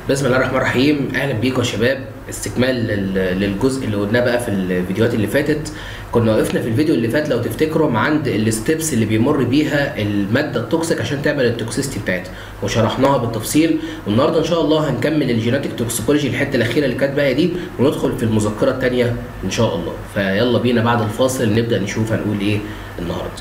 بسم الله الرحمن الرحيم اهلا بيكم يا شباب استكمال لل- للجزء اللي قلناه بقى في الفيديوهات اللي فاتت كنا وقفنا في الفيديو اللي فات لو تفتكروا عند الستبس اللي بيمر بيها الماده التوكسيك عشان تعمل التوكسيستي بتاعتها وشرحناها بالتفصيل والنهارده ان شاء الله هنكمل الجيناتيك توكسيكولوجي الحته الاخيره اللي كانت بقى دي وندخل في المذكره الثانيه ان شاء الله فيلا بينا بعد الفاصل نبدا نشوف هنقول ايه النهارده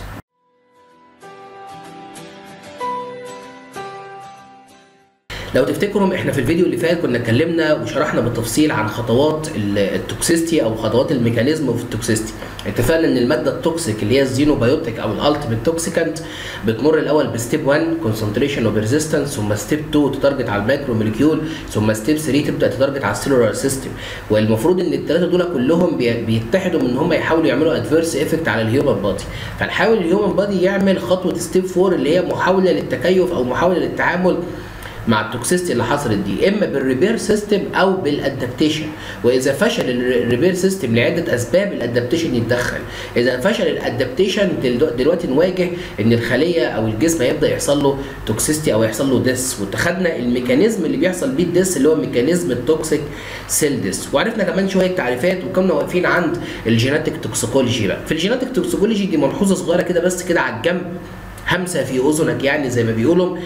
لو تفتكروا احنا في الفيديو اللي فات كنا اتكلمنا وشرحنا بالتفصيل عن خطوات ال- التوكسيستي او خطوات الميكانيزم في التوكسيستي اتفقنا ان الماده التوكسيك اللي هي الزينوبايوتيك او الالتيميت توكسيكانت بتمر الاول بستيب 1 كونسنتريشن اوف ريزيستنس ثم ستيب 2 تتارجت على المايكرو موليكيول ثم ستيب 3 تبدا تتارجت على السيلولار سيستم والمفروض ان الثلاثه دول كلهم بي- بيتحدوا من ان هم يحاولوا يعملوا ادفيرس افكت على الهيومن بادي فنحاول الهيومن بادي يعمل خطوه ستيب 4 اللي هي محاوله للتكيف او محاوله للتعامل مع التوكسيستي اللي حصلت دي اما بالريبير سيستم او بالادابتيشن واذا فشل الريبير سيستم لعده اسباب الادابتيشن يتدخل اذا فشل الادابتيشن دلوقتي نواجه ان الخليه او الجسم هيبدا يحصل له توكسيستي او يحصل له ديس واتخذنا الميكانيزم اللي بيحصل بيه الديس اللي هو ميكانيزم التوكسيك سيل ديس وعرفنا كمان شويه تعريفات وكنا واقفين عند الجيناتيك توكسيكولوجي بقى في الجيناتيك توكسيكولوجي دي ملحوظه صغيره كده بس كده على الجنب همسه في اذنك يعني زي ما بيقولوا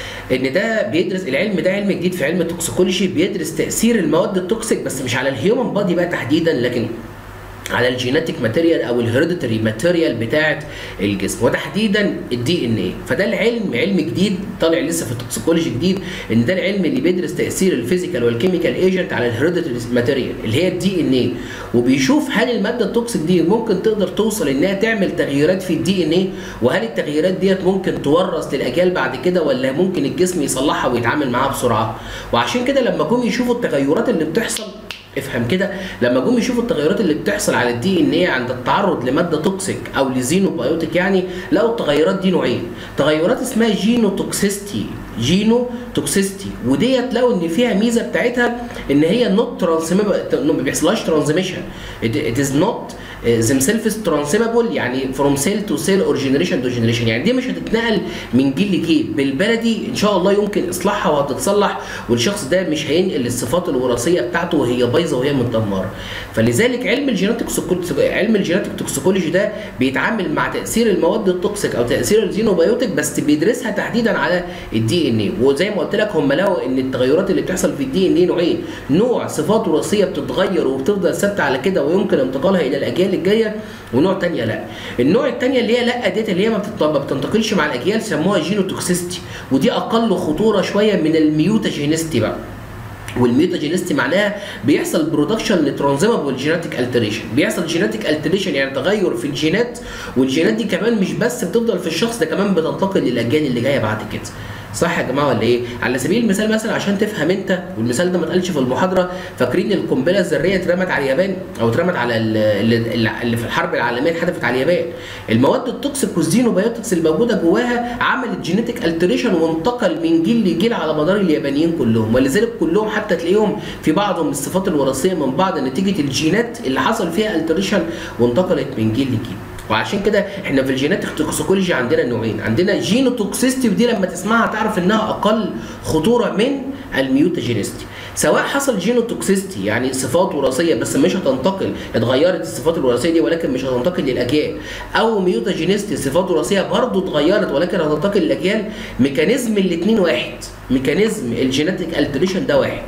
ان ده بيدرس العلم ده علم جديد في علم التوكسيكولوجي بيدرس تاثير المواد التوكسيك بس مش على الهيومن بادي بقى تحديدا لكن على الجيناتيك ماتيريال او الهيريديتري ماتيريال بتاعه الجسم وتحديدا الدي ان ايه فده العلم علم جديد طالع لسه في التوكسيكولوجي جديد ان ده العلم اللي بيدرس تاثير الفيزيكال والكيميكال ايجنت على الهيريديتري ماتيريال اللي هي الدي ان ايه وبيشوف هل الماده التوكسيك دي ممكن تقدر توصل انها تعمل تغييرات في الدي ان ايه وهل التغييرات ديت ممكن تورث للاجيال بعد كده ولا ممكن الجسم يصلحها ويتعامل معاها بسرعه وعشان كده لما جم يشوفوا التغيرات اللي بتحصل افهم كده لما جم يشوفوا التغيرات اللي بتحصل على الدي ان ايه عند التعرض لماده توكسيك او لزينوبايوتيك يعني لقوا التغيرات دي نوعين تغيرات اسمها جينو توكسيستي جينو توكسيستي وديت لقوا ان فيها ميزه بتاعتها ان هي نوت ترانسميبل ما بيحصلهاش ترانزميشن ات از نوت themselves transmissible يعني from cell to cell or generation to generation يعني دي مش هتتنقل من جيل لجيل بالبلدي ان شاء الله يمكن اصلاحها وهتتصلح والشخص ده مش هينقل الصفات الوراثيه بتاعته وهي بايظه وهي متدمره فلذلك علم الجيناتيك علم الجيناتيك توكسيكولوجي ده بيتعامل مع تاثير المواد التوكسيك او تاثير الزينوبايوتيك بس بيدرسها تحديدا على الدي ان اي وزي ما قلت لك هم لقوا ان التغيرات اللي بتحصل في الدي ان اي نوعين نوع صفات وراثيه بتتغير وبتفضل ثابته على كده ويمكن انتقالها الى الاجيال الجايه ونوع تانية لا النوع التانية اللي هي لا ديت اللي هي ما بتت- ما بتنتقلش مع الاجيال سموها جينوتوكسيستي ودي اقل خطوره شويه من الميوتاجينيستي بقى والميوتاجينيستي معناها بيحصل برودكشن لترانزيمابل جيناتيك التريشن بيحصل جيناتيك التريشن يعني تغير في الجينات والجينات دي كمان مش بس بتفضل في الشخص ده كمان بتنتقل للاجيال اللي جايه بعد كده صح يا جماعه ولا ايه؟ على سبيل المثال مثلا عشان تفهم انت والمثال ده ما اتقالش في المحاضره فاكرين القنبله الذريه اترمت على اليابان او اترمت على ال- اللي اللي في الحرب العالميه اتحدفت على اليابان المواد التوكسيك والزينوبايوتكس اللي موجوده جواها عملت جينيتك التريشن وانتقل من جيل لجيل على مدار اليابانيين كلهم ولذلك كلهم حتى تلاقيهم في بعضهم الصفات الوراثيه من بعض نتيجه الجينات اللي حصل فيها التريشن وانتقلت من جيل لجيل وعشان كده احنا في الجينات توكسيكولوجي عندنا نوعين عندنا جينو توكسيستي ودي لما تسمعها تعرف انها اقل خطوره من الميوتاجينيستي سواء حصل جينو توكسيستي يعني صفات وراثيه بس مش هتنتقل اتغيرت الصفات الوراثيه دي ولكن مش هتنتقل للاجيال او ميوتاجينيستي صفات وراثيه برضه اتغيرت ولكن هتنتقل للاجيال ميكانيزم الاثنين واحد ميكانيزم الجيناتيك التريشن ده واحد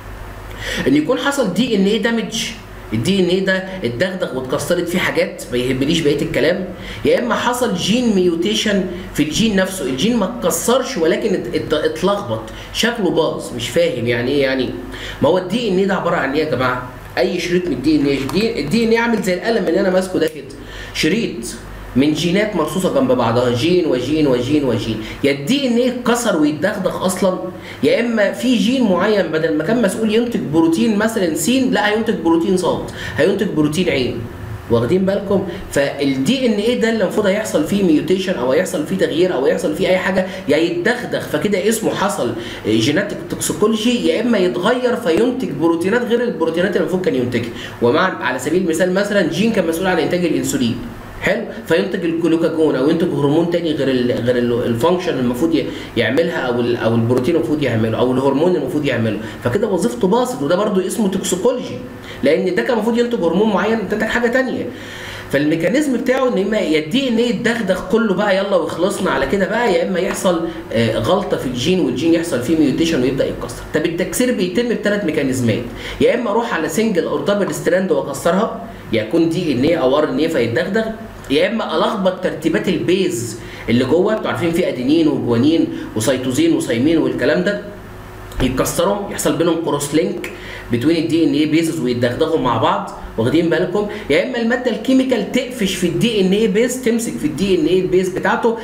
ان يكون حصل دي ان ايه دامج الدي ان ايه ده اتدغدغ واتكسرت فيه حاجات ما يهمنيش بقيه الكلام يا اما حصل جين ميوتيشن في الجين نفسه الجين ما اتكسرش ولكن ات- ات- اتلخبط شكله باظ مش فاهم يعني ايه يعني ما هو الدي ان ايه ده عباره عن ايه يا جماعه اي شريط من الدي ان ايه الدي ان ايه عامل زي القلم اللي انا ماسكه ده كده شريط من جينات مرصوصه جنب بعضها جين وجين وجين وجين يا الدي ان ايه اتكسر ويتدغدغ اصلا يا اما في جين معين بدل ما كان مسؤول ينتج بروتين مثلا س لا هينتج بروتين ص هينتج بروتين عين واخدين بالكم فالدي ان ايه ده اللي المفروض هيحصل فيه ميوتيشن او هيحصل فيه تغيير او هيحصل فيه اي حاجه يا يتدغدغ فكده اسمه حصل جيناتيك توكسيكولوجي يا اما يتغير فينتج بروتينات غير البروتينات اللي المفروض كان ينتجها ومع على سبيل المثال مثلا جين كان مسؤول عن انتاج الانسولين حلو فينتج الجلوكاجون او ينتج هرمون تاني غير ال غير ال- الفانكشن المفروض ي- يعملها او ال او البروتين المفروض يعمله او الهرمون المفروض يعمله فكده وظيفته باظت وده برضو اسمه توكسيكولوجي لان ده كان المفروض ينتج هرمون معين انتج حاجه تانية فالميكانيزم بتاعه ان اما يا الدي ان ايه يتدغدغ كله بقى يلا وخلصنا على كده بقى يا اما يحصل آه، غلطه في الجين والجين يحصل فيه ميوتيشن ويبدا يتكسر طب التكسير بيتم بثلاث ميكانيزمات يا اما اروح على سنجل او دبل ستراند واكسرها يكون دي ان ايه او ار ان ايه فيتدغدغ يا اما الخبط ترتيبات البيز اللي جوه انتوا عارفين في ادينين وجوانين وسيتوزين وسيمين والكلام ده يتكسروا يحصل بينهم كروس لينك بتوين الدي ان اي بيزز ويتدغدغوا مع بعض واخدين بالكم يا اما الماده الكيميكال تقفش في الدي ان اي بيز تمسك في الدي ان اي بيز بتاعته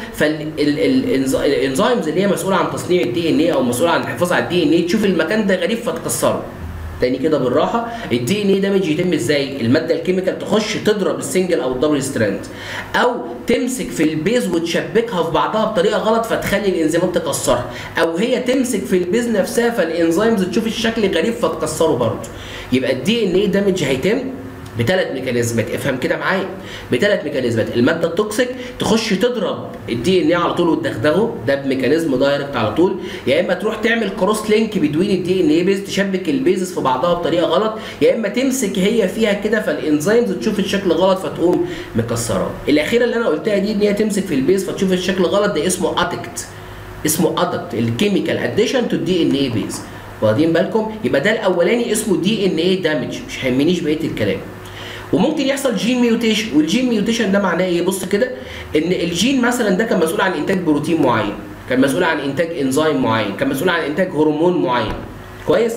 فالانزيمز اللي هي مسؤوله عن تصنيع الدي ان اي او مسؤوله عن الحفاظ على الدي ان اي تشوف المكان ده غريب فتكسره تاني كده بالراحه الدي ان اي دامج يتم ازاي الماده الكيميكال تخش تضرب السنجل او الدبل ستراند او تمسك في البيز وتشبكها في بعضها بطريقه غلط فتخلي الانزيمات تكسرها او هي تمسك في البيز نفسها فالانزيمز تشوف الشكل غريب فتكسره برضه يبقى الدي ان اي دامج هيتم بثلاث ميكانيزمات افهم كده معايا بثلاث ميكانيزمات الماده التوكسيك تخش تضرب الدي ان اي على طول وتدغدغه ده بميكانيزم دايركت على طول يا اما تروح تعمل كروس لينك بين الدي ان اي بيز تشبك البيزز في بعضها بطريقه غلط يا اما تمسك هي فيها كده فالانزيمز تشوف الشكل غلط فتقوم مكسراه الاخيره اللي انا قلتها دي ان هي تمسك في البيز فتشوف الشكل غلط ده اسمه ادكت اسمه ادكت الكيميكال اديشن تو الدي ان اي بيز واخدين بالكم يبقى ده الاولاني اسمه دي ان اي دامج مش هيهمنيش بقيه الكلام وممكن يحصل جين ميوتيشن والجين ميوتيشن ده معناه ايه بص كده ان الجين مثلا ده كان مسؤول عن انتاج بروتين معين كان مسؤول عن انتاج انزيم معين كان مسؤول عن انتاج هرمون معين كويس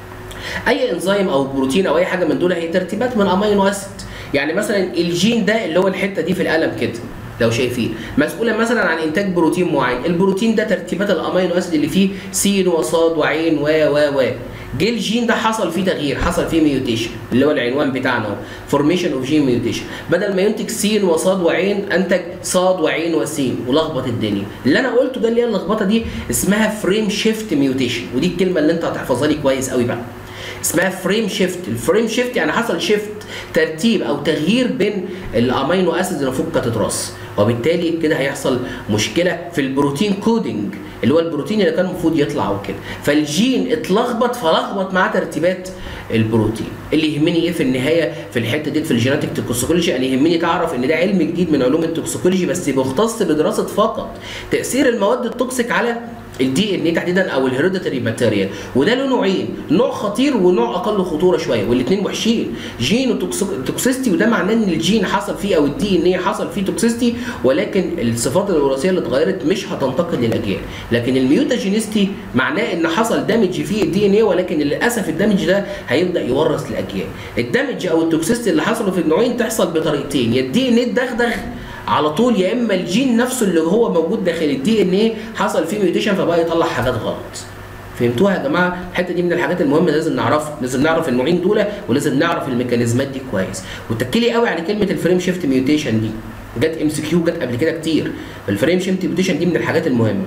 اي انزيم او بروتين او اي حاجه من دول هي ترتيبات من امينو اسيد يعني مثلا الجين ده اللي هو الحته دي في القلم كده لو شايفين مسؤوله مثلا عن انتاج بروتين معين البروتين ده ترتيبات الامينو اسيد اللي فيه س وصاد وعين و و و جه الجين ده حصل فيه تغيير حصل فيه ميوتيشن اللي هو العنوان بتاعنا فورميشن اوف جين ميوتيشن بدل ما ينتج س وصاد وعين انتج صاد وعين وسين ولخبط الدنيا اللي انا قلته ده اللي هي اللخبطه دي اسمها فريم شيفت ميوتيشن ودي الكلمه اللي انت هتحفظها لي كويس قوي بقى اسمها فريم شيفت الفريم شيفت يعني حصل شيفت ترتيب او تغيير بين الامينو اسيد اللي المفروض كانت تترص وبالتالي كده هيحصل مشكله في البروتين كودنج اللي هو البروتين اللي كان المفروض يطلع وكده فالجين اتلخبط فلخبط معاه ترتيبات البروتين اللي يهمني ايه في النهايه في الحته دي في الجيناتيك توكسيكولوجي انا يهمني تعرف ان ده علم جديد من علوم التوكسيكولوجي بس بيختص بدراسه فقط تاثير المواد التوكسيك على الدي ان اي تحديدا او الهيريديتري ماتيريال وده له نوعين نوع خطير ونوع اقل خطوره شويه والاثنين وحشين جين وتوكسيستي وده معناه ان الجين حصل فيه او الدي ان اي حصل فيه توكسيستي ولكن الصفات الوراثيه اللي اتغيرت مش هتنتقل للاجيال لكن الميوتاجينيستي معناه ان حصل دامج في الدي ان اي ولكن للاسف الدامج ده هيبدا يورث لاجيال الدامج او التوكسيستي اللي حصلوا في النوعين تحصل بطريقتين يا الدي ان اي اتدغدغ على طول يا اما الجين نفسه اللي هو موجود داخل الدي ان ايه حصل فيه ميوتيشن فبقى يطلع حاجات غلط فهمتوها يا جماعه الحته دي من الحاجات المهمه لازم نعرفها لازم نعرف النوعين دول ولازم نعرف الميكانيزمات دي كويس وتكلي قوي على كلمه الفريم شيفت ميوتيشن دي جت ام سي كيو جت قبل كده كتير الفريم شيفت ميوتيشن دي من الحاجات المهمه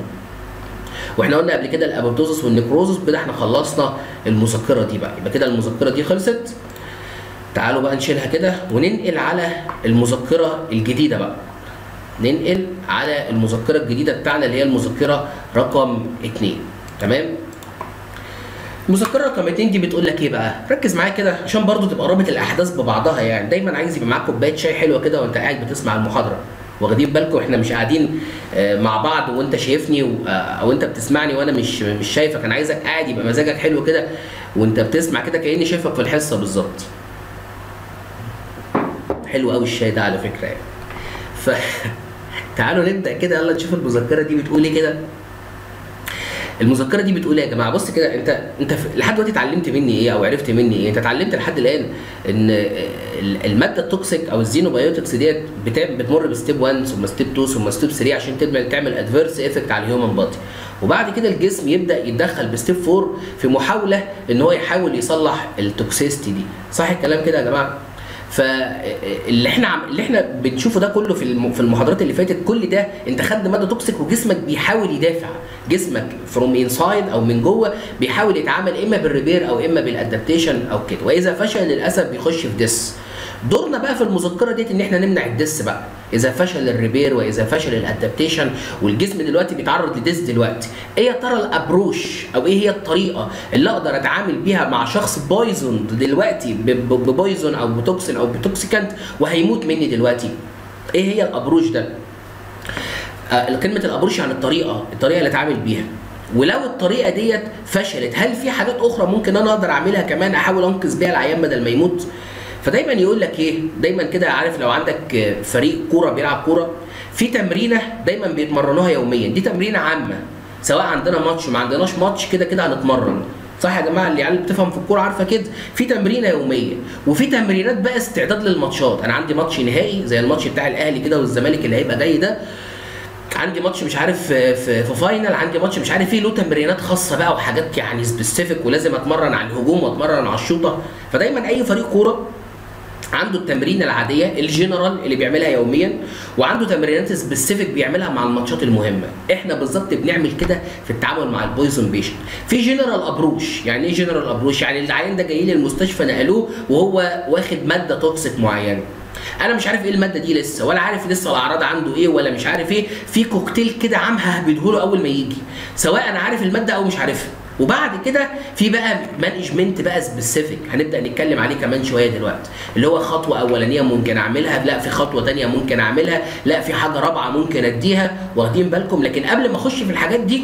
واحنا قلنا قبل كده الابوبتوزس والنيكروزس كده احنا خلصنا المذكره دي بقى يبقى كده المذكره دي خلصت تعالوا بقى نشيلها كده وننقل على المذكره الجديده بقى ننقل على المذكرة الجديدة بتاعنا اللي هي المذكرة رقم 2 تمام المذكرة رقم 2 دي بتقول لك ايه بقى؟ ركز معايا كده عشان برضو تبقى رابط الاحداث ببعضها يعني دايما عايز يبقى معاك كوباية شاي حلوة كده وانت قاعد بتسمع المحاضرة واخدين بالكم احنا مش قاعدين مع بعض وانت شايفني او انت بتسمعني وانا مش مش شايفك انا عايزك قاعد يبقى مزاجك حلو كده وانت بتسمع كده كاني شايفك في الحصه بالظبط حلو قوي الشاي ده على فكره يعني ف تعالوا نبدا كده يلا نشوف المذكره دي بتقول ايه كده المذكره دي بتقول ايه يا جماعه بص كده انت انت لحد دلوقتي اتعلمت مني ايه او عرفت مني ايه انت اتعلمت لحد الان ان الماده التوكسيك او الزينوبايوتكس ديت بتمر بستيب 1 ثم ستيب 2 ثم ستيب 3 عشان تعمل تعمل ادفيرس افكت على الهيومن بادي وبعد كده الجسم يبدا يتدخل بستيب 4 في محاوله ان هو يحاول يصلح التوكسيستي دي صح الكلام كده يا جماعه فاللي احنا عم... اللي احنا بنشوفه ده كله في الم... في المحاضرات اللي فاتت كل ده انت خدت ماده توكسيك وجسمك بيحاول يدافع جسمك فروم انسايد او من جوه بيحاول يتعامل اما بالريبير او اما بالادابتيشن او كده واذا فشل للاسف بيخش في ديس دورنا بقى في المذكره ديت ان احنا نمنع الدس بقى اذا فشل الريبير واذا فشل الادابتيشن والجسم دلوقتي بيتعرض لديس دلوقتي ايه يا ترى الابروش او ايه هي الطريقه اللي اقدر اتعامل بيها مع شخص بويزون دلوقتي ببويزون او بتوكسين او بتوكسيكانت وهيموت مني دلوقتي ايه هي الابروش ده آه كلمه الابروش يعني الطريقه الطريقه اللي اتعامل بيها ولو الطريقه ديت فشلت هل في حاجات اخرى ممكن انا اقدر اعملها كمان احاول انقذ بيها العيان بدل ما يموت فدايما يقول لك ايه دايما كده عارف لو عندك فريق كوره بيلعب كوره في تمرينه دايما بيتمرنوها يوميا دي تمرينه عامه سواء عندنا ماتش ما عندناش ماتش كده كده هنتمرن صح يا جماعه اللي يعني بتفهم في الكوره عارفه كده في تمرينه يوميه وفي تمرينات بقى استعداد للماتشات انا عندي ماتش نهائي زي الماتش بتاع الاهلي كده والزمالك اللي هيبقى جاي ده عندي ماتش مش عارف في, في, في فاينل عندي ماتش مش عارف ايه له تمرينات خاصه بقى وحاجات يعني سبيسيفيك ولازم اتمرن على الهجوم واتمرن على الشوطه فدايما اي فريق كوره عنده التمرين العاديه الجنرال اللي بيعملها يوميا وعنده تمرينات سبيسيفيك بيعملها مع الماتشات المهمه احنا بالظبط بنعمل كده في التعامل مع البويزون بيشن في جنرال ابروش يعني ايه جنرال ابروش يعني العيان ده جاي لي المستشفى نقلوه وهو واخد ماده توكسيك معينه انا مش عارف ايه الماده دي لسه ولا عارف لسه الاعراض عنده ايه ولا مش عارف ايه في كوكتيل كده عام ههبدهوله اول ما يجي سواء انا عارف الماده او مش عارفها وبعد كده في بقى مانجمنت بقى سبيسيفيك هنبدا نتكلم عليه كمان شويه دلوقتي اللي هو خطوه اولانيه ممكن اعملها لا في خطوه ثانيه ممكن اعملها لا في حاجه رابعه ممكن اديها واخدين بالكم لكن قبل ما اخش في الحاجات دي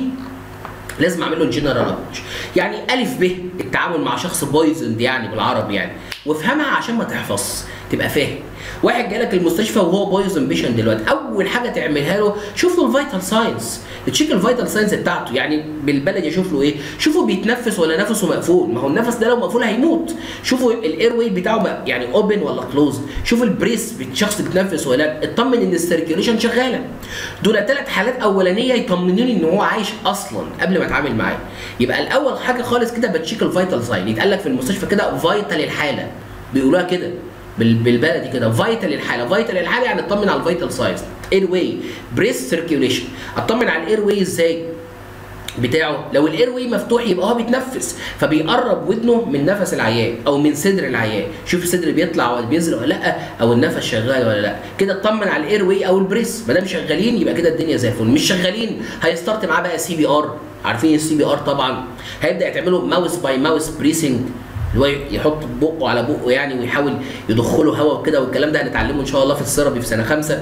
لازم اعمل له جنرال ابروش يعني الف ب التعامل مع شخص بويزند يعني بالعربي يعني وافهمها عشان ما تحفظ تبقى فاهم واحد جالك المستشفى وهو بويزن بيشن دلوقتي اول حاجه تعملها له شوف له الفيتال ساينس تشيك الفيتال ساينس بتاعته يعني بالبلدي شوف له ايه شوفوا بيتنفس ولا نفسه مقفول ما هو النفس ده لو مقفول هيموت شوفوا الاير واي بتاعه يعني اوبن ولا كلوز شوف البريس الشخص بيتنفس ولا لا اطمن ان السيركيوليشن شغاله دول ثلاث حالات اولانيه يطمنوني ان هو عايش اصلا قبل ما اتعامل معاه يبقى الاول حاجه خالص كده بتشيك الفيتال ساين يتقال لك في المستشفى كده فيتال الحاله بيقولوها كده بالبلدي كده فيتال الحاله فيتال الحاله يعني اطمن على الفيتال سايز اير واي بريس سيركيوليشن اطمن على الاير واي ازاي بتاعه لو الاير واي مفتوح يبقى هو بيتنفس فبيقرب ودنه من نفس العيان او من صدر العيان شوف الصدر بيطلع ولا بينزل ولا لا او النفس شغال ولا لا كده اطمن على الاير واي او البريس ما دام شغالين يبقى كده الدنيا زي الفل مش شغالين هيستارت معاه بقى سي بي ار عارفين السي بي ار طبعا هيبدا يعملوا ماوس باي ماوس بريسنج اللي هو يحط بقه على بقه يعني ويحاول يدخله هواء وكده والكلام ده هنتعلمه ان شاء الله في الثيرابي في سنه خمسه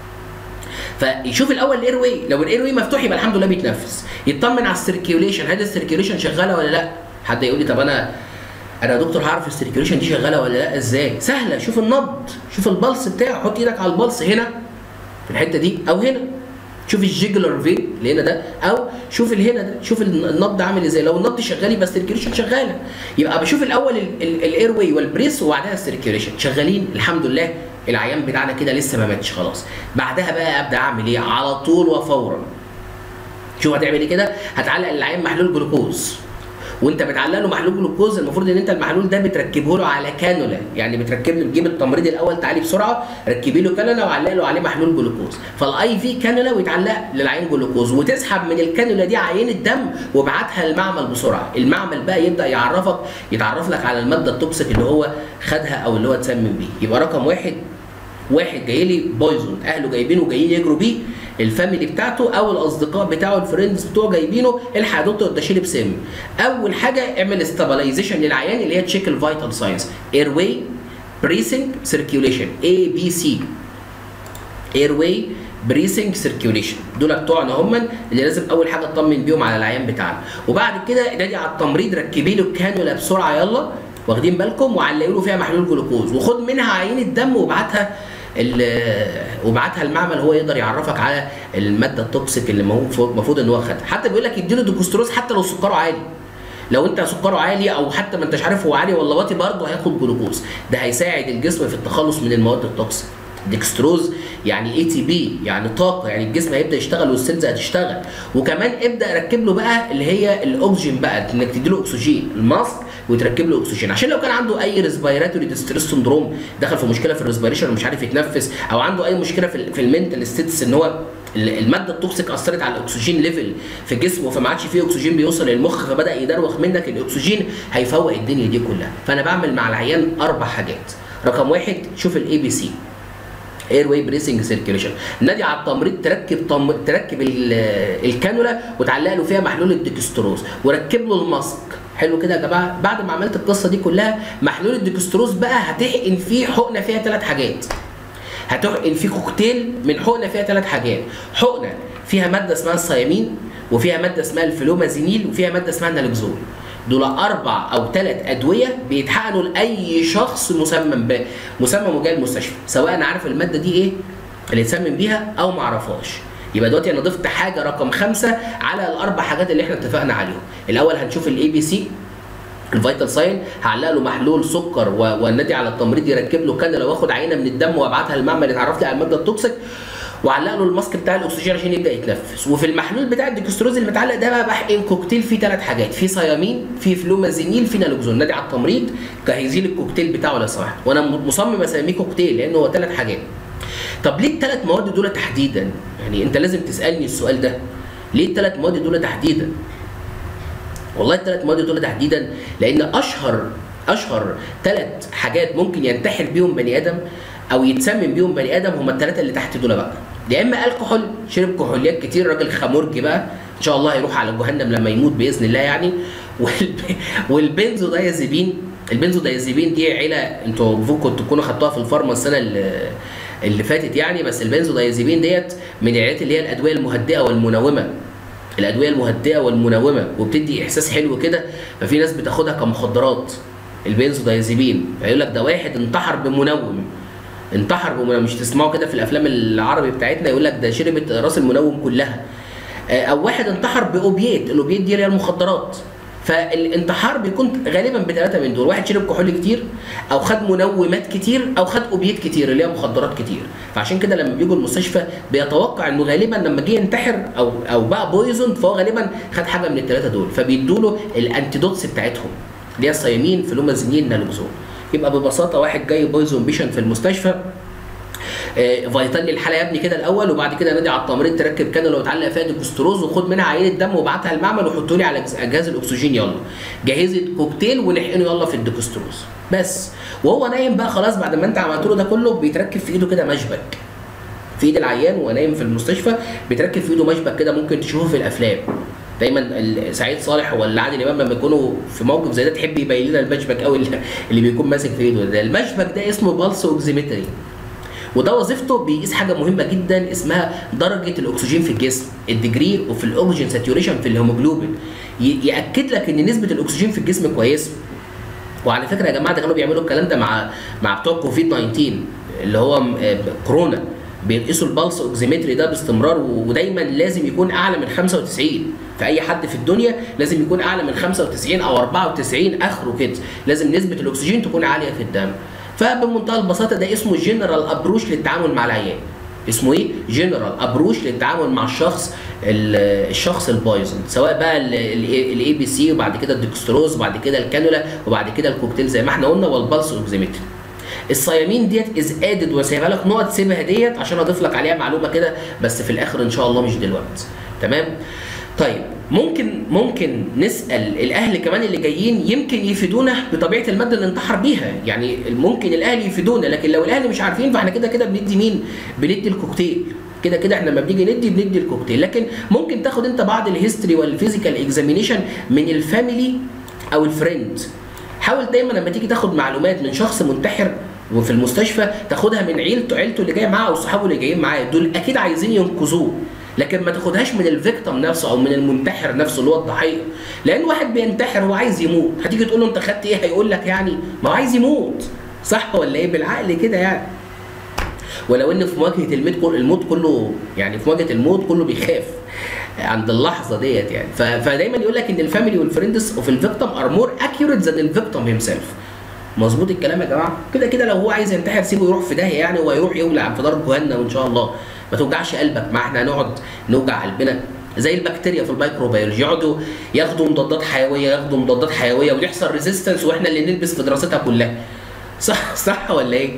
فيشوف الاول الاير واي لو الاير واي مفتوح يبقى الحمد لله بيتنفس يطمن على السيركيوليشن هل السيركيوليشن شغاله ولا لا حد يقول لي طب انا انا يا دكتور هعرف السيركيوليشن دي شغاله ولا لا ازاي سهله شوف النبض شوف البلس بتاعه حط ايدك على البلس هنا في الحته دي او هنا شوف الجيجلر فين اللي هنا ده او شوف اللي هنا ده شوف النبض عامل ازاي لو النبض شغال يبقى السيركيوليشن شغاله يبقى بشوف الاول الاير واي والبريس وبعدها السيركيوليشن شغالين الحمد لله العيان بتاعنا كده لسه ما ماتش خلاص بعدها بقى ابدا اعمل ايه على طول وفورا شوف هتعمل ايه كده هتعلق العيان محلول جلوكوز وانت بتعلق له محلول جلوكوز المفروض ان انت المحلول ده بتركبه له على كانولا يعني بتركب له تجيب التمريض الاول تعالي بسرعه ركبي له كانولا وعلق له عليه محلول جلوكوز فالاي في كانولا ويتعلق للعين جلوكوز وتسحب من الكانولا دي عينه دم وابعتها المعمل بسرعه المعمل بقى يبدا يعرفك يتعرف لك على الماده التوكسيك اللي هو خدها او اللي هو اتسمم بيه يبقى رقم واحد واحد جاي لي بويزون اهله جايبينه جايين يجروا بيه الفاميلي بتاعته او الاصدقاء بتاعه الفريندز بتوعه جايبينه الحق يا دكتور ده شرب سم اول حاجه اعمل استابلايزيشن للعيان اللي هي تشيك الفيتال ساينس اير واي بريسنج سيركيوليشن اي بي سي اير واي بريسنج سيركيوليشن دول بتوعنا هم اللي لازم اول حاجه اطمن بيهم على العيان بتاعنا وبعد كده نادي على التمريض ركبي له الكانولا بسرعه يلا واخدين بالكم وعلقوا له فيها محلول جلوكوز وخد منها عينه دم وابعتها وبعتها المعمل هو يقدر يعرفك على الماده التوكسيك اللي المفروض ان هو خدها حتى بيقول لك اديله دوكستروز حتى لو سكره عالي لو انت سكره عالي او حتى ما انتش عارف هو عالي ولا واطي برضه هياخد جلوكوز ده هيساعد الجسم في التخلص من المواد التوكسيك ديكستروز يعني اي تي بي يعني طاقه يعني الجسم هيبدا يشتغل والسيلز هتشتغل وكمان ابدا ركب له بقى اللي هي الاكسجين بقى انك تدي له اكسجين الماسك وتركب له اكسجين عشان لو كان عنده اي ريسبيراتوري ديستريس سندروم دخل في مشكله في الريسبيريشن ومش عارف يتنفس او عنده اي مشكله في, في المنتال ستيتس ان هو الماده التوكسيك اثرت على الاكسجين ليفل في جسمه فما عادش فيه اكسجين بيوصل للمخ فبدا يدروخ منك الاكسجين هيفوق الدنيا دي كلها فانا بعمل مع العيان اربع حاجات رقم واحد شوف الاي بي سي اير واي بريسنج سيركيوليشن نادي على التمريض تركب طم... تركب ال- الكانولا وتعلق له فيها محلول الديكستروز وركب له الماسك حلو كده يا جماعه بعد ما عملت القصه دي كلها محلول الديكستروز بقى هتحقن فيه حقنه فيها ثلاث حاجات هتحقن فيه كوكتيل من حقنه فيها ثلاث حاجات حقنه فيها ماده اسمها الصيامين وفيها ماده اسمها الفلومازينيل وفيها ماده اسمها النالكزول دول اربع او ثلاث ادويه بيتحقنوا لاي شخص مسمم ب مسمم وجاي المستشفى سواء انا عارف الماده دي ايه اللي اتسمم بيها او ما اعرفهاش يبقى دلوقتي انا ضفت حاجه رقم خمسه على الاربع حاجات اللي احنا اتفقنا عليهم الاول هنشوف الاي بي سي الفيتال ساين هعلق له محلول سكر و- والنادي على التمريض يركب له كانولا واخد عينه من الدم وابعتها للمعمل يتعرف لي على الماده التوكسيك وعلق له الماسك بتاع الاكسجين عشان يبدا يتنفس وفي المحلول بتاع الديكستروز اللي متعلق ده بقى بحقن كوكتيل فيه ثلاث حاجات في صيامين في فلومازينيل في نالوكزون نادي على التمريض جهزي لي الكوكتيل بتاعه لو سمحت وانا م- مصمم اسميه كوكتيل لان هو ثلاث حاجات طب ليه الثلاث مواد دول تحديدا يعني انت لازم تسالني السؤال ده ليه الثلاث مواد دول تحديدا والله الثلاث مواد دول تحديدا لان اشهر اشهر ثلاث حاجات ممكن ينتحر بيهم بني ادم او يتسمم بيهم بني ادم هم الثلاثه اللي تحت دول بقى يا اما الكحول شرب كحوليات كتير راجل خمرجي بقى ان شاء الله هيروح على جهنم لما يموت باذن الله يعني والب... والبنزودايازيبين البنزودايازيبين دي عيله انتوا المفروض كنتوا تكونوا خدتوها في الفارما السنه اللي اللي فاتت يعني بس البنزودايازيبين ديت من العيادات اللي هي الادويه المهدئه والمنومه الادويه المهدئه والمنومه وبتدي احساس حلو كده ففي ناس بتاخدها كمخدرات البنزودايازيبين فيقول لك ده واحد انتحر بمنوم انتحر بمنوم مش تسمعوا كده في الافلام العربي بتاعتنا يقول لك ده شربت راس المنوم كلها آه، او واحد انتحر باوبيات الاوبيات دي اللي هي المخدرات فالانتحار بيكون غالبا بثلاثه من دول واحد شرب كحول كتير او خد منومات كتير او خد اوبيات كتير اللي هي مخدرات كتير فعشان كده لما بيجوا المستشفى بيتوقع انه غالبا لما جه ينتحر او او بقى بويزون فهو غالبا خد حاجه من الثلاثه دول فبيدوا له الانتيدوتس بتاعتهم اللي هي الصيامين فلومازينين نالوكزون يبقى ببساطه واحد جاي بويزون بيشن في المستشفى آه، فيتال لي الحاله يا ابني كده الاول وبعد كده نادي على التمريض تركب كانولا وتعلق فيها ديكستروز وخد منها عينه دم وابعتها المعمل وحطوا لي على جز- جهاز الاكسجين يلا جهزت كوكتيل ونحقنه يلا في الديكستروز بس وهو نايم بقى خلاص بعد ما انت عملت له ده كله بيتركب في ايده كده مشبك في ايد العيان وهو نايم في المستشفى بيتركب في ايده مشبك كده ممكن تشوفه في الافلام دايما ال- سعيد صالح ولا عادل امام لما يكونوا في موقف زي ده تحب يبين لنا المشبك قوي اللي اللي بيكون ماسك في ايده ده المشبك ده اسمه بالس اوكسيمتري وده وظيفته بيقيس حاجه مهمه جدا اسمها درجه الاكسجين في الجسم الديجري وفي الاكسجين ساتوريشن في الهيموجلوبين ي- ياكد لك ان نسبه الاكسجين في الجسم كويسه وعلى فكره يا جماعه ده كانوا بيعملوا الكلام ده مع مع بتوع كوفيد 19 اللي هو م- آه، كورونا بيقيسوا البلس اوكسيمتري ده باستمرار و- ودايما لازم يكون اعلى من 95 في اي حد في الدنيا لازم يكون اعلى من 95 او 94 اخره كده لازم نسبه الاكسجين تكون عاليه في الدم فبمنتهى البساطه ده اسمه جنرال ابروش للتعامل مع العيان اسمه ايه؟ جنرال ابروش للتعامل مع الشخص ال- الشخص البايظن سواء بقى الاي بي سي وبعد كده الدكستروز وبعد كده الكانولا وبعد كده الكوكتيل زي ما احنا قلنا والبلس اوكسيمتري الصيامين ديت از ادد وسايبها لك نقط سيبها ديت عشان اضيف لك عليها معلومه كده بس في الاخر ان شاء الله مش دلوقتي تمام طيب ممكن ممكن نسال الاهل كمان اللي جايين يمكن يفيدونا بطبيعه الماده اللي انتحر بيها يعني ممكن الاهل يفيدونا لكن لو الاهل مش عارفين فاحنا كده كده بندي مين بندي الكوكتيل كده كده احنا لما بنيجي ندي بندي الكوكتيل لكن ممكن تاخد انت بعض الهيستوري والفيزيكال اكزامينيشن من الفاميلي او الفريند حاول دايما لما تيجي تاخد معلومات من شخص منتحر وفي المستشفى تاخدها من عيلته عيلته اللي جايه معاه او صحابه اللي جايين معاه دول اكيد عايزين ينقذوه لكن ما تاخدهاش من الفيكتم نفسه او من المنتحر نفسه اللي هو الضحيه لان واحد بينتحر هو عايز يموت هتيجي تقول له انت خدت ايه هيقول لك يعني ما هو عايز يموت صح ولا ايه بالعقل كده يعني ولو ان في مواجهه الموت كل الموت كله يعني في مواجهه الموت كله بيخاف عند اللحظه ديت يعني ف- فدايما يقول لك ان الفاميلي والفريندز اوف الفيكتم ار مور اكيوريت ذان الفيكتم هيم سيلف مظبوط الكلام يا جماعه كده كده لو هو عايز ينتحر سيبه يروح في داهيه يعني وهيروح يولع في دار جهنم ان شاء الله ما توجعش قلبك ما احنا هنقعد نوجع قلبنا زي البكتيريا في الميكروبيولوجي يقعدوا ياخدوا مضادات حيويه ياخدوا مضادات حيويه ويحصل ريزيستنس واحنا اللي نلبس في دراستها كلها صح صح ولا ايه؟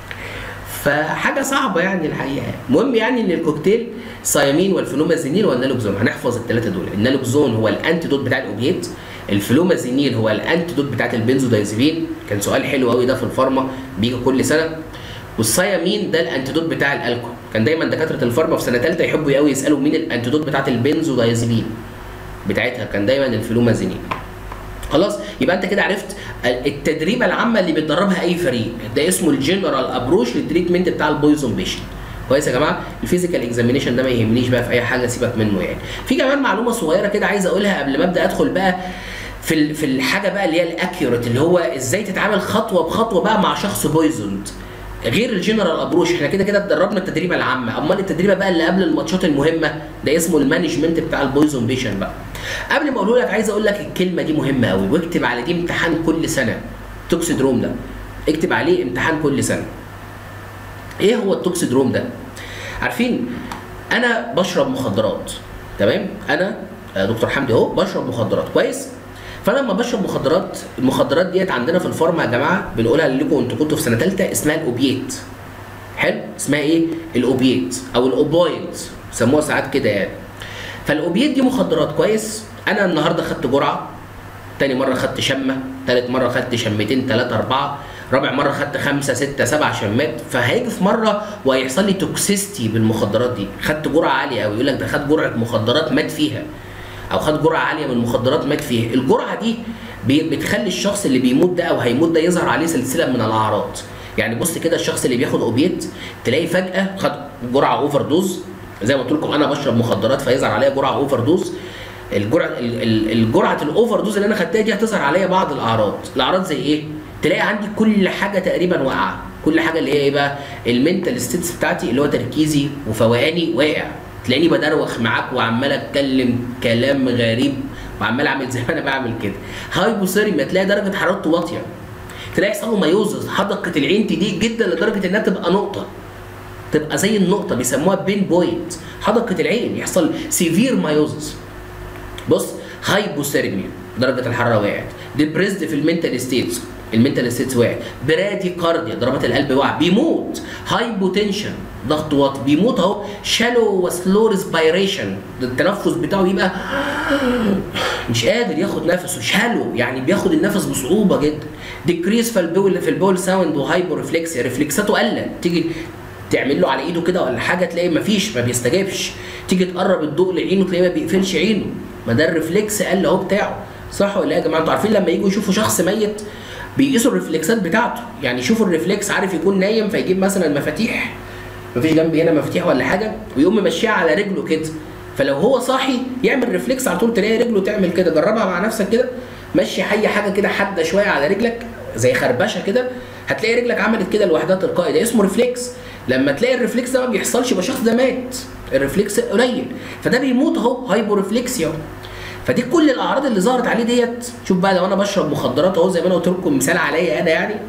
فحاجه صعبه يعني الحقيقه المهم يعني ان الكوكتيل صيامين والفلومازينيل والنالوكزون هنحفظ الثلاثه دول النالوكزون هو الانتيدوت بتاع الاوبيات الفلومازينيل هو الانتيدوت بتاعت البنزودايزيبين كان سؤال حلو قوي ده في الفارما بيجي كل سنه والسيامين ده الانتيدوت بتاع الالكول كان دايما دكاتره الفارما في سنه ثالثه يحبوا قوي يسالوا مين الانتيدوت بتاعت البنزودايزيبين بتاعتها كان دايما الفلومازينين خلاص يبقى انت كده عرفت التدريبه العامه اللي بيتدربها اي فريق ده اسمه الجنرال ابروش للتريتمنت بتاع البويزون بيشنت كويس يا جماعه الفيزيكال اكزامينيشن ده ما يهمنيش بقى في اي حاجه سيبك منه يعني في كمان معلومه صغيره كده عايز اقولها قبل ما ابدا ادخل بقى في ال- في الحاجه بقى اللي هي الاكيوريت اللي هو ازاي تتعامل خطوه بخطوه بقى مع شخص بويزوند غير الجنرال ابروش احنا كده كده اتدربنا التدريبه العامه امال التدريبه بقى اللي قبل الماتشات المهمه ده اسمه المانجمنت بتاع البويزون بيشن بقى قبل ما اقوله لك عايز اقول لك الكلمه دي مهمه قوي واكتب على دي امتحان كل سنه توكسيدروم ده اكتب عليه امتحان كل سنه ايه هو التوكسيدروم ده عارفين انا بشرب مخدرات تمام انا آه، دكتور حمدي اهو بشرب مخدرات كويس فانا لما بشرب مخدرات المخدرات ديت عندنا في الفارما يا جماعه بنقولها لكم انتوا كنتوا في سنه ثالثه اسمها الاوبيات حلو اسمها ايه الاوبيات او الاوبويد سموها ساعات كده يعني فالاوبيات دي مخدرات كويس انا النهارده خدت جرعه تاني مره خدت شمه تالت مره خدت شمتين تلاته اربعه رابع مره خدت خمسه سته سبع شمات فهيجي في مره وهيحصل لي توكسيستي بالمخدرات دي خدت جرعه عاليه قوي يقول لك ده خد جرعه مخدرات مات فيها او خد جرعه عاليه من المخدرات مات فيها الجرعه دي بي- بتخلي الشخص اللي بيموت ده او هيموت ده يظهر عليه سلسله من الاعراض يعني بص كده الشخص اللي بياخد اوبيت تلاقي فجاه خد جرعه اوفر دوز زي ما قلت لكم انا بشرب مخدرات فيظهر عليا جرعه اوفر دوز الجرعه ال- ال- الجرعه الاوفر دوز اللي انا خدتها دي هتظهر عليا بعض الاعراض الاعراض زي ايه تلاقي عندي كل حاجه تقريبا واقعه كل حاجه اللي هي ايه بقى المنتال ستيتس بتاعتي اللي هو تركيزي وفوقاني واقع تلاقيني بدروخ معاك وعمال اتكلم كلام غريب وعمال اعمل زي ما انا بعمل كده هايبوثيرميا تلاقي درجه حرارته واطيه تلاقي يحصل له مايوزس حدقه العين تضيق جدا لدرجه انها تبقى نقطه تبقى زي النقطه بيسموها بين بوينت حدقه العين يحصل سيفير مايوزس بص هايبوثيرميا درجه الحراره وقعت ديبريسد في المنتال ستيتس المنتال ستيتس وقعت برادي كارديا ضربات القلب وقع بيموت هايبوتنشن ضغط واطي بيموت اهو شالو وسلو ريسبيريشن التنفس بتاعه يبقى مش قادر ياخد نفسه شالو يعني بياخد النفس بصعوبه جدا ديكريس في البول في البول ساوند وهايبو ريفلكسيا ريفلكساته قلت تيجي تعمل له على ايده كده ولا حاجه تلاقي مفيش ما بيستجابش تيجي تقرب الضوء لعينه تلاقيه ما بيقفلش عينه ما ده الريفلكس قل اهو بتاعه صح ولا إيه يا جماعه انتوا عارفين لما يجوا يشوفوا شخص ميت بيقيسوا الريفلكسات بتاعته يعني يشوفوا الريفلكس عارف يكون نايم فيجيب مثلا مفاتيح مفيش جنبي هنا مفاتيح ولا حاجه ويقوم ممشيها على رجله كده فلو هو صاحي يعمل ريفلكس على طول تلاقي رجله تعمل كده جربها مع نفسك كده مشي اي حاجه كده حاده شويه على رجلك زي خربشه كده هتلاقي رجلك عملت كده لوحدها تلقائي ده اسمه ريفلكس لما تلاقي الريفلكس ده ما بيحصلش يبقى الشخص ده مات الريفلكس قليل فده بيموت اهو هايبو ريفلكسيا فدي كل الاعراض اللي ظهرت عليه ديت شوف بقى لو انا بشرب مخدرات اهو زي ما انا قلت لكم مثال عليا انا يعني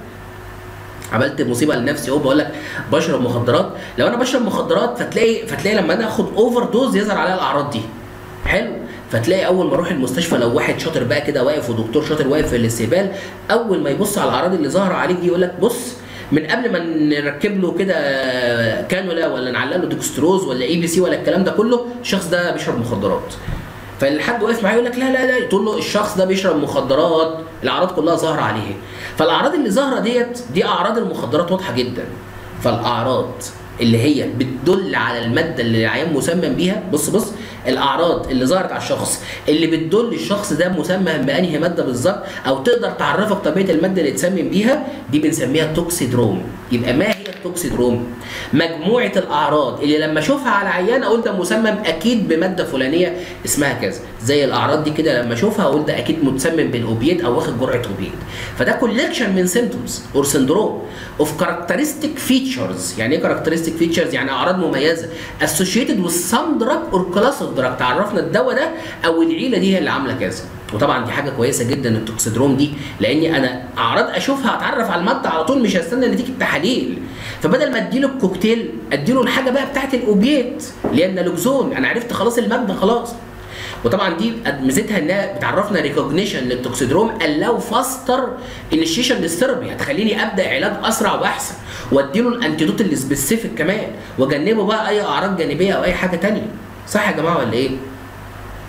عملت مصيبه لنفسي اهو بقول لك بشرب مخدرات لو انا بشرب مخدرات فتلاقي فتلاقي لما انا اخد اوفر دوز يظهر عليا الاعراض دي حلو فتلاقي اول ما اروح المستشفى لو واحد شاطر بقى كده واقف ودكتور شاطر واقف في الاستقبال اول ما يبص على الاعراض اللي ظاهره عليك دي يقول لك بص من قبل ما نركب له كده كانولا ولا نعلق له ديكستروز ولا اي بي سي ولا الكلام ده كله الشخص ده بيشرب مخدرات فالحد واقف معاه يقول لك لا لا لا تقول له الشخص ده بيشرب مخدرات الاعراض كلها ظاهره عليه فالاعراض اللي ظاهره ديت دي اعراض المخدرات واضحه جدا فالاعراض اللي هي بتدل على الماده اللي العيان مسمم بيها بص بص الاعراض اللي ظهرت على الشخص اللي بتدل الشخص ده مسمم بانهي ماده بالظبط او تقدر تعرفك طبيعه الماده اللي اتسمم بيها دي بنسميها توكسيدروم يبقى ما هي التوكسيدروم مجموعه الاعراض اللي لما اشوفها على عيان اقول ده مسمم اكيد بماده فلانيه اسمها كذا زي الاعراض دي كده لما اشوفها اقول ده اكيد متسمم بالاوبيات او واخد جرعه اوبيات فده كولكشن من سيمتومز اور سندروم اوف كاركترستيك فيتشرز يعني ايه كاركترستيك فيتشرز يعني اعراض مميزه اسوشيتد وذ سم دراج اور كلاس اوف دراج تعرفنا الدواء ده او العيله دي هي اللي عامله كذا وطبعا دي حاجه كويسه جدا التوكسيدروم دي لاني انا اعراض اشوفها اتعرف على الماده على طول مش هستنى نتيجه تحاليل فبدل ما اديله الكوكتيل اديله الحاجه بقى بتاعت الاوبيات اللي هي النالوكزون انا عرفت خلاص الماده خلاص وطبعا دي ميزتها انها بتعرفنا ريكوجنيشن للتوكسيدروم الاو فاستر انيشيشن للثيرابي هتخليني ابدا علاج اسرع واحسن واديله الانتيدوت اللي سبيسيفيك كمان واجنبه بقى اي اعراض جانبيه او اي حاجه تانية صح يا جماعه ولا ايه؟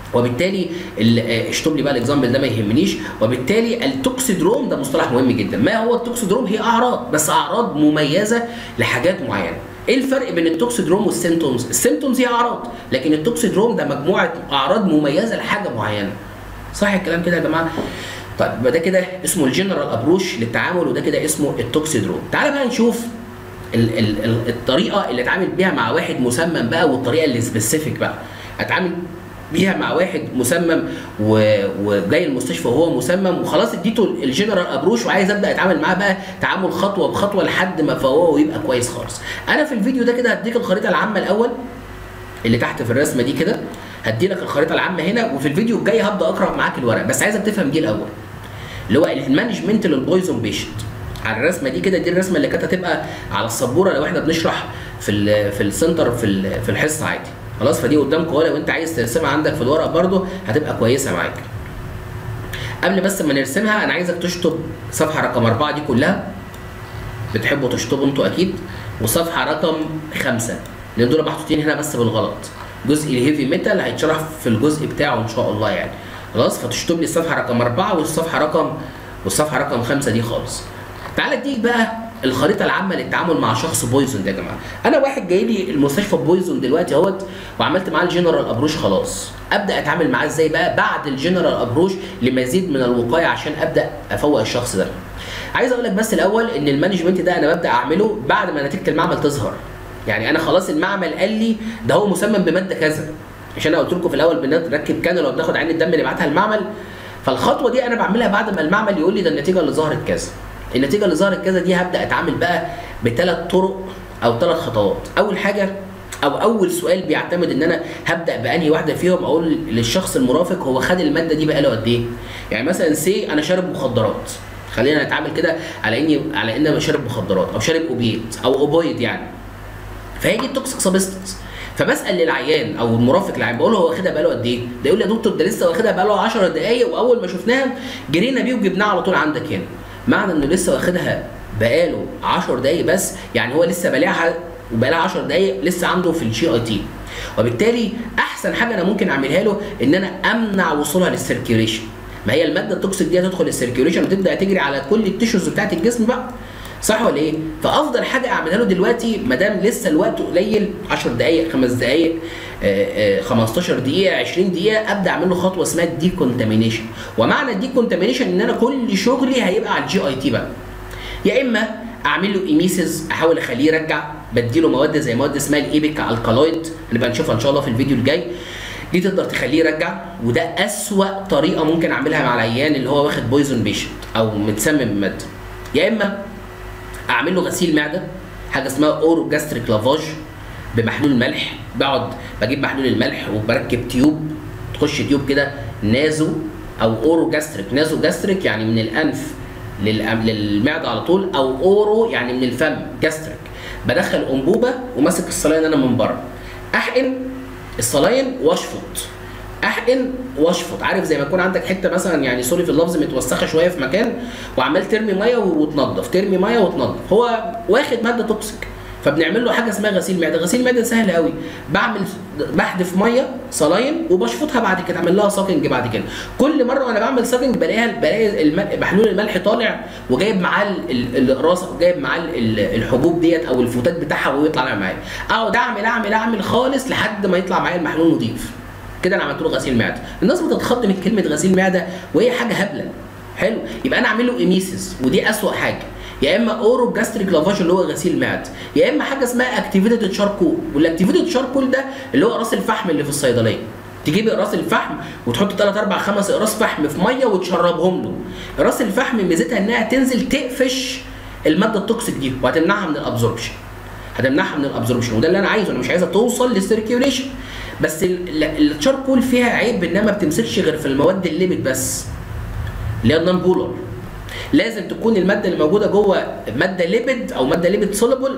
وبالتالي ال- آه، اشطب لي بقى الاكزامبل ده ما يهمنيش وبالتالي التوكسيدروم ده مصطلح مهم جدا ما هو التوكسيدروم هي اعراض بس اعراض مميزه لحاجات معينه ايه الفرق بين التوكسيدروم والسيمتومز السيمتومز هي اعراض لكن التوكسيدروم ده مجموعه اعراض مميزه لحاجه معينه صح الكلام كده يا جماعه طيب يبقى ده كده اسمه الجنرال ابروش للتعامل وده كده اسمه التوكسيدروم تعال بقى نشوف ال ال ال الطريقه اللي اتعامل بيها مع واحد مسمم بقى والطريقه اللي سبيسيفيك بقى اتعامل بيها مع واحد مسمم و- وجاي المستشفى وهو مسمم وخلاص اديته الجنرال ابروش وعايز ابدا اتعامل معاه بقى تعامل خطوه بخطوه لحد ما فوقه ويبقى كويس خالص انا في الفيديو ده كده هديك الخريطه العامه الاول اللي تحت في الرسمه دي كده هدي لك الخريطه العامه هنا وفي الفيديو الجاي هبدا اقرا معاك الورق بس عايزك تفهم دي الاول اللي هو المانجمنت للبويزون بيشنت على الرسمه دي كده دي الرسمه اللي كانت هتبقى على السبوره لو احنا بنشرح في ال في السنتر في ال- في الحصه عادي خلاص فدي قدامك ولا وانت عايز ترسمها عندك في الورق برضو هتبقى كويسه معاك قبل بس ما نرسمها انا عايزك تشطب صفحه رقم أربعة دي كلها بتحبوا تشطبوا انتوا اكيد وصفحه رقم خمسة لان دول محطوطين هنا بس بالغلط جزء الهيفي ميتال هيتشرح في الجزء بتاعه ان شاء الله يعني خلاص فتشطب لي الصفحه رقم أربعة والصفحه رقم والصفحه رقم خمسة دي خالص تعالى اديك بقى الخريطه العامه للتعامل مع شخص بويزون ده يا جماعه انا واحد جاي لي المستشفى بويزون دلوقتي اهوت وعملت معاه الجنرال ابروش خلاص ابدا اتعامل معاه ازاي بقى بعد الجنرال ابروش لمزيد من الوقايه عشان ابدا افوق الشخص ده عايز اقول لك بس الاول ان المانجمنت ده انا ببدا اعمله بعد ما نتيجه المعمل تظهر يعني انا خلاص المعمل قال لي ده هو مسمم بماده كذا مش انا قلت لكم في الاول بنركب كانولا وبناخد عين الدم نبعتها المعمل فالخطوه دي انا بعملها بعد ما المعمل يقول لي ده النتيجه اللي ظهرت كذا النتيجه اللي ظهرت كذا دي هبدا اتعامل بقى بثلاث طرق او ثلاث خطوات اول حاجه او اول سؤال بيعتمد ان انا هبدا بانهي واحده فيهم اقول للشخص المرافق هو خد الماده دي بقاله قد ايه يعني مثلا سي انا شارب مخدرات خلينا نتعامل كده على اني على ان انا شارب مخدرات او شارب اوبيت او اوبويد يعني فهي دي التوكسيك سبستنس فبسال للعيان او المرافق للعيان بقول له هو واخدها بقاله قد ايه؟ ده يقول لي يا دكتور ده لسه واخدها بقاله 10 دقائق واول ما شفناها جرينا بيه وجبناها على طول عندك هنا. معنى انه لسه واخدها بقاله 10 دقائق بس يعني هو لسه بلاعها وبقالها 10 دقائق لسه عنده في الجي اي تي. وبالتالي احسن حاجه انا ممكن اعملها له ان انا امنع وصولها للسيركيوليشن. ما هي الماده التوكسيك دي هتدخل السيركيوليشن وتبدا تجري على كل التيشوز بتاعت الجسم بقى. صح ولا ايه؟ فافضل حاجه اعملها له دلوقتي ما دام لسه الوقت قليل 10 دقائق 5 دقائق 15 دقيقه 20 دقيقه ابدا اعمل له خطوه اسمها الديكونتامينيشن ومعنى الديكونتامينيشن ان انا كل شغلي هيبقى على الجي اي تي بقى يا اما اعمل له ايميسز احاول اخليه يرجع بديله مواد زي مواد اسمها الايبك الكالويد هنبقى نشوفها ان شاء الله في الفيديو الجاي دي تقدر تخليه يرجع وده اسوأ طريقه ممكن اعملها مع العيان اللي هو واخد بويزون بيشنت او متسمم بماده يا اما اعمل له غسيل معده حاجه اسمها اورو جاستريك لافاج بمحلول ملح بقعد بجيب محلول الملح وبركب تيوب تخش تيوب كده نازو او اورو جاستريك نازو جاستريك يعني من الانف للأم- للمعده على طول او اورو يعني من الفم جاستريك بدخل انبوبه وماسك الصلاين انا من بره احقن الصلاين واشفط احقن واشفط عارف زي ما يكون عندك حته مثلا يعني سوري في اللفظ متوسخه شويه في مكان وعمال ترمي ميه وتنظف ترمي ميه وتنظف هو واخد ماده توكسيك فبنعمل له حاجه اسمها غسيل معده غسيل معده سهل قوي بعمل بحدف ميه صلاين وبشفطها بعد كده اعمل لها ساكنج بعد كده كل مره وانا بعمل ساكنج بلاقيها بلاقي الم- محلول الملح طالع وجايب معاه ال- ال- الراس وجايب معاه ال- ال- الحبوب ديت او الفتات بتاعها ويطلع معايا اقعد اعمل اعمل اعمل خالص لحد ما يطلع معايا المحلول نضيف كده انا عملت له غسيل معده الناس بتتخض من كلمه غسيل معده وهي حاجه هبله حلو يبقى انا اعمل له ايميسيس ودي اسوأ حاجه يا اما اورو جاستريك لافاج اللي هو غسيل معده يا اما حاجه اسمها اكتيفيتد شاركول والاكتيفيتد شاركول ده اللي هو راس الفحم اللي في الصيدليه تجيب اقراص الفحم وتحط 3 4 5 اقراص فحم في ميه وتشربهم له اقراص الفحم ميزتها انها تنزل تقفش الماده التوكسيك دي وهتمنعها من الابزوربشن هتمنعها من الابزوربشن وده اللي انا عايزه انا مش عايزها توصل للسيركيوليشن بس ال- ال- الشاركول فيها عيب انها ما بتمسكش غير في المواد الليبت بس اللي هي النون بولر لازم تكون الماده اللي موجوده جوه ماده ليبيد او ماده ليبيد سوليبل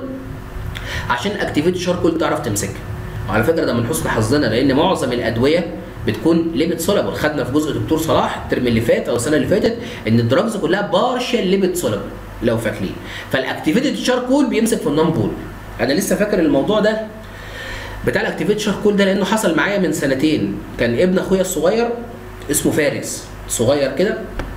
عشان اكتيفيت شاركول تعرف تمسكها وعلى فكره ده من حسن حظنا لان معظم الادويه بتكون ليبيد سوليبل خدنا في جزء دكتور صلاح الترم اللي فات او السنه اللي فاتت ان الدراجز كلها بارشال ليبيد سوليبل لو فاكرين فالاكتيفيتد شاركول بيمسك في النون بول انا لسه فاكر الموضوع ده بتاع الاكتيفيت شاركول ده لانه حصل معايا من سنتين كان ابن اخويا الصغير اسمه فارس صغير كده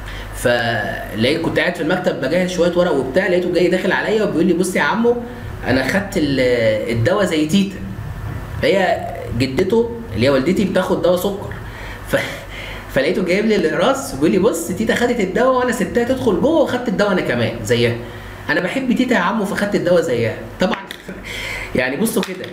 فلقيت كنت قاعد في المكتب بجهز شويه ورق وبتاع لقيته جاي داخل عليا وبيقول لي بص يا عمو انا خدت ال- الدواء زي تيتا هي جدته اللي هي والدتي بتاخد دواء سكر ف... فلقيته جايب لي الاقراص وبيقول لي بص تيتا خدت الدواء وانا سبتها تدخل جوه وخدت الدواء انا كمان زيها انا بحب تيتا يا عمو فخدت الدواء زيها طبعا يعني بصوا كده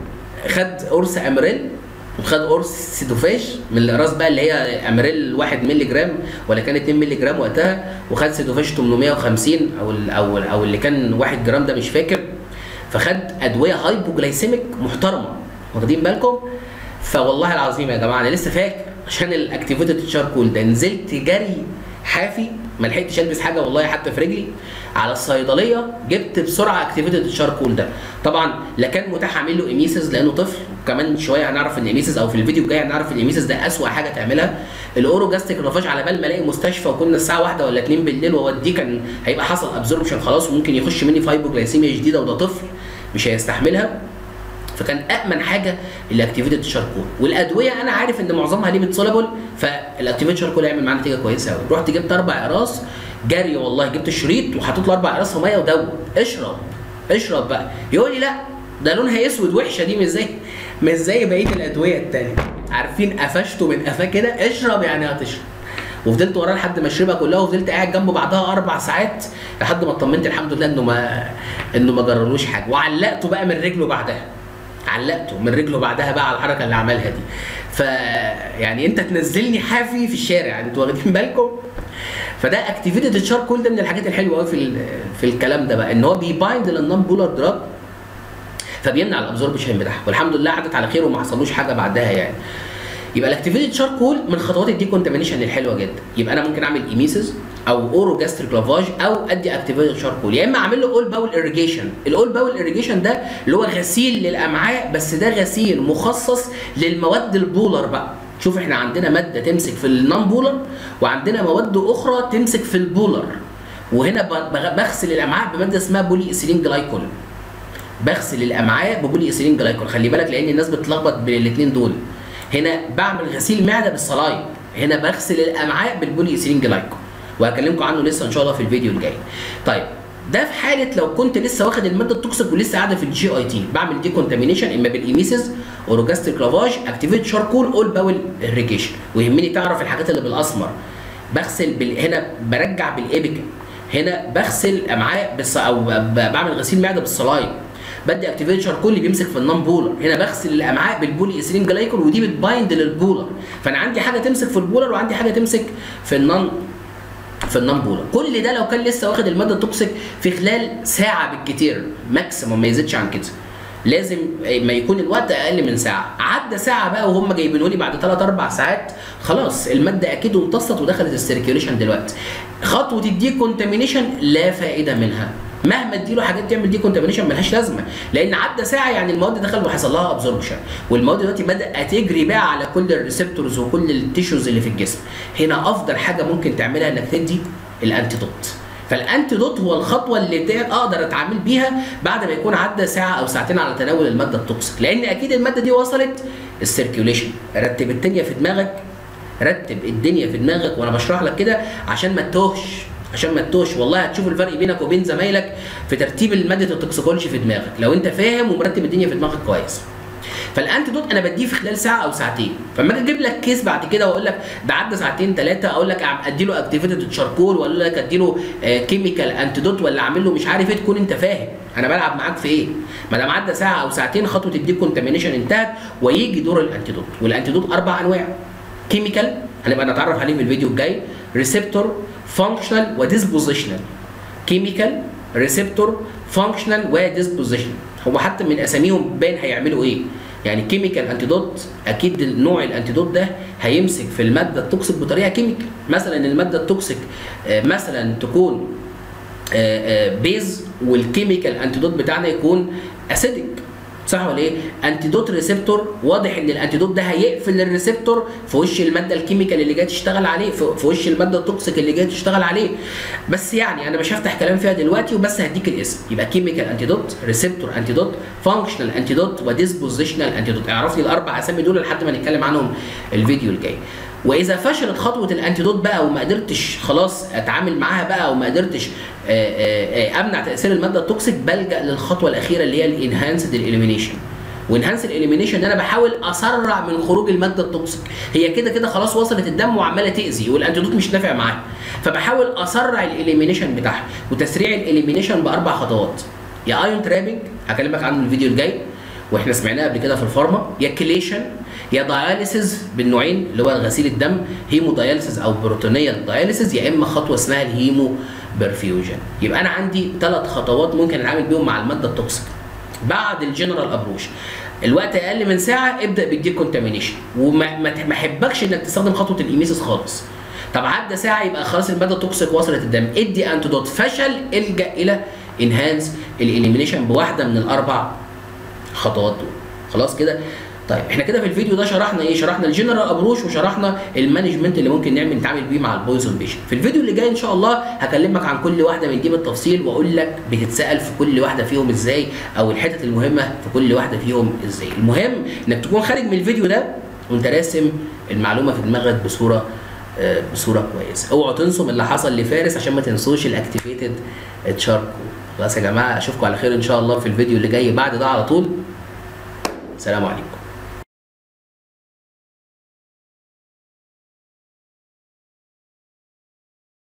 خد قرص امريل وخد قرص سيدوفاش من الاقراص بقى اللي هي امريل 1 مللي جرام ولا كان 2 مللي جرام وقتها وخد سيدوفاش 850 او ال او ال او اللي كان 1 جرام ده مش فاكر فخد ادويه هايبوجلايسيميك محترمه واخدين بالكم فوالله العظيم يا جماعه انا لسه فاكر عشان الاكتيفيتد شاركول ده نزلت جري حافي ما لحقتش البس حاجه والله حتى في رجلي على الصيدليه جبت بسرعه اكتيفيتد شاركول ده طبعا لا كان متاح اعمل له ايميسز لانه طفل كمان شويه هنعرف ان ايميسز او في الفيديو الجاي هنعرف ان ايميسز ده اسوأ حاجه تعملها الاورو جاستيك رافاج على بال ما الاقي مستشفى وكنا الساعه واحدة ولا 2 بالليل واوديه كان هيبقى حصل ابزوربشن خلاص وممكن يخش مني فايبوجلايسيميا شديده وده طفل مش هيستحملها فكان امن حاجه الاكتيفيتد شاركول والادويه انا عارف ان معظمها ليميت سولابل فالاكتيفيتد شاركول هيعمل معانا نتيجه كويسه قوي رحت جبت اربع اقراص جري والله جبت الشريط وحطيت له اربع اقراص في ميه ودوب اشرب اشرب بقى يقول لي لا ده لونها اسود وحشه دي مش زي مش زي بقيه الادويه التانيه عارفين قفشته من قفاه كده اشرب يعني هتشرب وفضلت وراه لحد ما اشربها كلها وفضلت قاعد جنبه بعدها اربع ساعات لحد ما اطمنت الحمد لله انه ما انه ما جرالوش حاجه وعلقته بقى من رجله بعدها علقته من رجله بعدها بقى على الحركه اللي عملها دي ف يعني انت تنزلني حافي في الشارع انتوا واخدين بالكم فده اكتيفيتد تشاركول ده من الحاجات الحلوه قوي في ال- في الكلام ده بقى ان هو بيبايند للنون بولار دراج فبيمنع الابزوربشن بتاعها والحمد لله عدت على خير وما حصلوش حاجه بعدها يعني يبقى الاكتيفيتد شاركول من خطوات الديكونتامينيشن الحلوه جدا يبقى انا ممكن اعمل ايميسيس او اورو جاستريك لافاج او ادي اكتيفيتد شاركول يا اما اعمل له اول باول اريجيشن الاول باول اريجيشن ده اللي هو غسيل للامعاء بس ده غسيل مخصص للمواد البولر بقى شوف احنا عندنا ماده تمسك في النون بولر وعندنا مواد اخرى تمسك في البولر وهنا ب- بغ- بغسل الامعاء بماده اسمها بولي ايثيلين جلايكول بغسل الامعاء ببولي ايثيلين جلايكول خلي بالك لان الناس بتلخبط بين الاثنين دول هنا بعمل غسيل معده بالصلايب هنا بغسل الامعاء بالبولي ايثيلين جلايكول وهكلمكم عنه لسه ان شاء الله في الفيديو الجاي طيب ده في حاله لو كنت لسه واخد الماده التوكسيك ولسه قاعده في الجي اي تي بعمل دي كونتامينيشن اما بالايميسيس اوروجاستيك لافاج اكتيفيت شاركول اول باول اريجيشن ويهمني تعرف الحاجات اللي بالاسمر بغسل بال... هنا برجع بالايبيكال هنا بغسل امعاء بالص... او ب... ب- بعمل غسيل معده بالصلايب بدي اكتيفيت شاركول اللي بيمسك في النون بولر هنا بغسل الامعاء بالبولي ايثيلين جلايكول ودي بتبايند للبولر فانا عندي حاجه تمسك في البولر وعندي حاجه تمسك في النون في النون بولر كل ده لو كان لسه واخد الماده التوكسيك في خلال ساعه بالكتير ماكسيموم ما يزيدش عن كده لازم ما يكون الوقت اقل من ساعه عدى ساعه بقى وهم جايبينه لي بعد 3 4 ساعات خلاص الماده اكيد امتصت ودخلت السيركيوليشن دلوقتي خطوه الدي كونتامينيشن لا فائده منها مهما اديله حاجات تعمل دي كونتامينيشن ملهاش لازمه لان عدى ساعه يعني المواد دخل وحصل لها ابزوربشن والمواد دلوقتي بدات تجري بقى على كل الريسبتورز وكل التيشوز اللي في الجسم هنا افضل حاجه ممكن تعملها انك تدي الانتيدوت فالانتيدوت هو الخطوه اللي تا- اقدر اتعامل بيها بعد ما يكون عدى ساعه او ساعتين على تناول الماده التوكسيك لان اكيد الماده دي وصلت السيركيوليشن رتب الدنيا في دماغك رتب الدنيا في دماغك وانا بشرح لك كده عشان ما تتوهش عشان ما تتوهش والله هتشوف الفرق بينك وبين زمايلك في ترتيب الماده التوكسيكولوجي في دماغك لو انت فاهم ومرتب الدنيا في دماغك كويس فالانتيدوت انا بديه في خلال ساعه او ساعتين فلما اجي اجيب لك كيس بعد كده واقول لك ده عدى ساعتين ثلاثه اقول لك أعم- ادي له اكتيفيتد تشاركول ولا لك ادي له كيميكال انتيدوت ولا اعمل له مش عارف ايه تكون انت فاهم انا بلعب معاك في ايه ما دام عدى ساعه او ساعتين خطوه الدي كونتامينيشن انتهت ويجي دور الانتيدوت والانتيدوت اربع انواع كيميكال هنبقى نتعرف عليه في الفيديو الجاي ريسبتور فانكشنال وديسبوزيشنال كيميكال ريسبتور فانكشنال وديسبوزيشنال هو حتى من اساميهم باين هيعملوا ايه يعني كيميكال انتيدوت اكيد نوع الانتيدوت ده هيمسك في الماده التوكسيك بطريقه كيميكال مثلا الماده التوكسيك آه، مثلا تكون آه، آه، بيز والكيميكال انتيدوت بتاعنا يكون اسيدك صح ولا ايه؟ انتيدوت ريسبتور واضح ان الانتيدوت ده هيقفل الريسبتور في وش الماده الكيميكال اللي جايه تشتغل عليه في في وش الماده التوكسيك اللي جايه تشتغل عليه بس يعني انا مش هفتح كلام فيها دلوقتي وبس هديك الاسم يبقى كيميكال انتيدوت ريسبتور انتيدوت فانكشنال انتيدوت وديسبوزيشنال انتيدوت اعرف لي الاربع اسامي دول لحد ما نتكلم عنهم الفيديو الجاي واذا فشلت خطوه الانتيدوت بقى وما قدرتش خلاص اتعامل معاها بقى وما قدرتش آه، آه، آه، امنع تاثير الماده التوكسيك بلجا للخطوه الاخيره اللي هي الانهانسد الاليمينيشن وانهانس الاليمينيشن ان انا بحاول اسرع من خروج الماده التوكسيك هي كده كده خلاص وصلت الدم وعماله تاذي والانتيدوت مش نافع معاها فبحاول اسرع الاليمينيشن بتاعها وتسريع الاليمينيشن باربع خطوات يا ايون ترابنج هكلمك عنه الفيديو الجاي واحنا سمعناه قبل كده في الفارما يا كليشن يا داياليسيز بالنوعين اللي هو غسيل الدم هيمو داياليسيز او بروتونيال داياليسيز يا اما خطوه اسمها الهيمو برفيوجن يبقى انا عندي ثلاث خطوات ممكن اتعامل بيهم مع الماده التوكسيك بعد الجنرال ابروش الوقت اقل من ساعه ابدا بالدي كونتامينيشن وما ما ما احبكش انك تستخدم خطوه الايميسيس خالص طب عدى ساعه يبقى خلاص الماده التوكسيك وصلت الدم ادي انتودوت فشل الجا الى انهانس الاليمينيشن بواحده من الاربع خطوات دول خلاص كده طيب احنا كده في الفيديو ده شرحنا ايه شرحنا الجنرال ابروش وشرحنا المانجمنت اللي ممكن نعمل نتعامل بيه مع البويزون بيشن في الفيديو اللي جاي ان شاء الله هكلمك عن كل واحده من دي بالتفصيل واقول لك بتتسال في كل واحده فيهم ازاي او الحتت المهمه في كل واحده فيهم ازاي المهم انك تكون خارج من الفيديو ده وانت راسم المعلومه في دماغك بصوره آه، بصوره كويسه اوعوا تنسوا من اللي حصل لفارس عشان ما تنسوش الاكتيفيتد تشاركو خلاص يا جماعه اشوفكم على خير ان شاء الله في الفيديو اللي جاي بعد ده على طول سلام عليكم